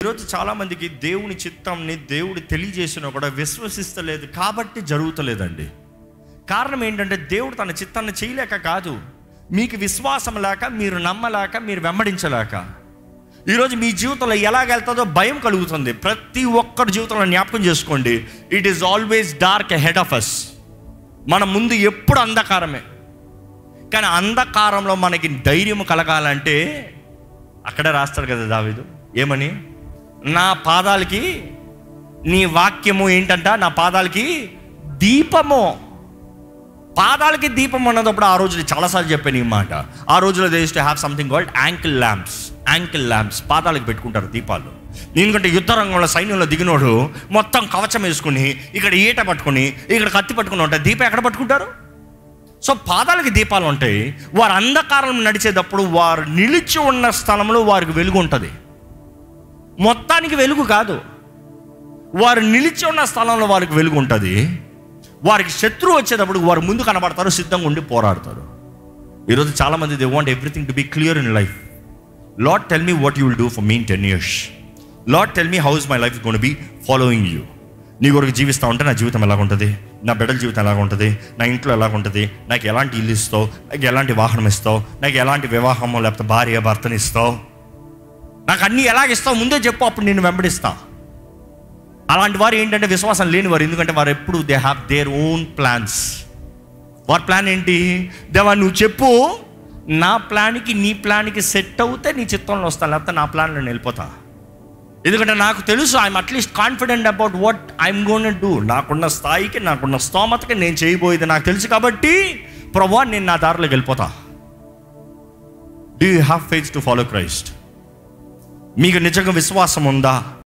ఈరోజు చాలామందికి దేవుని చిత్తంని దేవుడు తెలియజేసినా కూడా విశ్వసిస్తలేదు కాబట్టి జరుగుతలేదండి కారణం ఏంటంటే దేవుడు తన చిత్తాన్ని చేయలేక కాదు మీకు విశ్వాసం లేక మీరు నమ్మలేక మీరు వెంబడించలేక ఈరోజు మీ జీవితంలో ఎలాగెళ్తుందో భయం కలుగుతుంది ప్రతి ఒక్కరి జీవితంలో జ్ఞాపకం చేసుకోండి it is always dark head of us మన ముందు ఎప్పుడు అంధకారమే కానీ అంధకారంలో మనకి ధైర్యం కలగాలంటే అక్కడే రాస్తాడు కదా దావీదు ఏమని నా పాదాలకి నీ వాక్యము ఏంటంట నా పాదాలకి దీపము పాదాలకి దీపం అన్నదప్పుడు ఆ రోజులు చాలాసార్లు చెప్పాను ఈ మాట ఆ రోజులో they to have something called ankle lamps ankle lamps పాదాలకు పెట్టుకుంటారు దీపాలు ఎందుకంటే యుద్ధ రంగంలో సైన్యంలో దిగినోడు మొత్తం కవచం వేసుకుని ఇక్కడ ఈట పట్టుకుని ఇక్కడ కత్తి పట్టుకుని ఉంటాయి దీపం ఎక్కడ పట్టుకుంటారు సో పాదాలకి దీపాలు ఉంటాయి వారు అంధకారం నడిచేటప్పుడు వారు నిలిచి ఉన్న స్థలంలో వారికి వెలుగు ఉంటుంది మొత్తానికి వెలుగు కాదు వారు నిలిచి ఉన్న స్థలంలో వారికి వెలుగు ఉంటుంది వారికి శత్రువు వచ్చేటప్పుడు వారు ముందు కనబడతారు సిద్ధంగా ఉండి పోరాడతారు ఈరోజు చాలామంది they want everything to be clear in life let tell me what you will do for mean ten years let tell me how is my life gonna be following you నీ కొరకు జీవిస్తూ ఉంటే నా జీవితం ఎలాగ ఉంటుంది నా బిడ్డల జీవితం ఎలాగ ఉంటుంది నా ఇంట్లో ఎలాగ ఉంటుంది నాకు ఎలాంటి ఇల్లు ఇస్తావు నాకు ఎలాంటి వాహనం ఇస్తావు నాకు ఎలాంటి వివాహమో లేకపోతే భార్య భర్తని ఇస్తావు నాకు అన్నీ ఎలాగ ఇస్తావు ముందే చెప్పు అప్పుడు నేను వెంబడిస్తా అలాంటి వారు ఏంటంటే విశ్వాసం లేని వారు ఎందుకంటే వారు ఎప్పుడు they have their own plans వారి ప్లాన్ ఏంటి దేవా నువ్వు చెప్పు నా ప్లాన్కి నీ ప్లాన్కి సెట్ అవుతే నీ చిత్తంలో వస్తాను లేకపోతే నా ప్లాన్లో నేను వెళ్ళిపోతా ఎందుకంటే నాకు తెలుసు I'm at least confident about what I'm gonna do నాకున్న స్థాయికి నాకున్న స్తోమతకి నేను చేయబోయేది నాకు తెలుసు కాబట్టి ప్రభా నేను నా దారిలోకి వెళ్ళిపోతా do you have faith to follow Christ మీకు నిజంగా విశ్వాసం ఉందా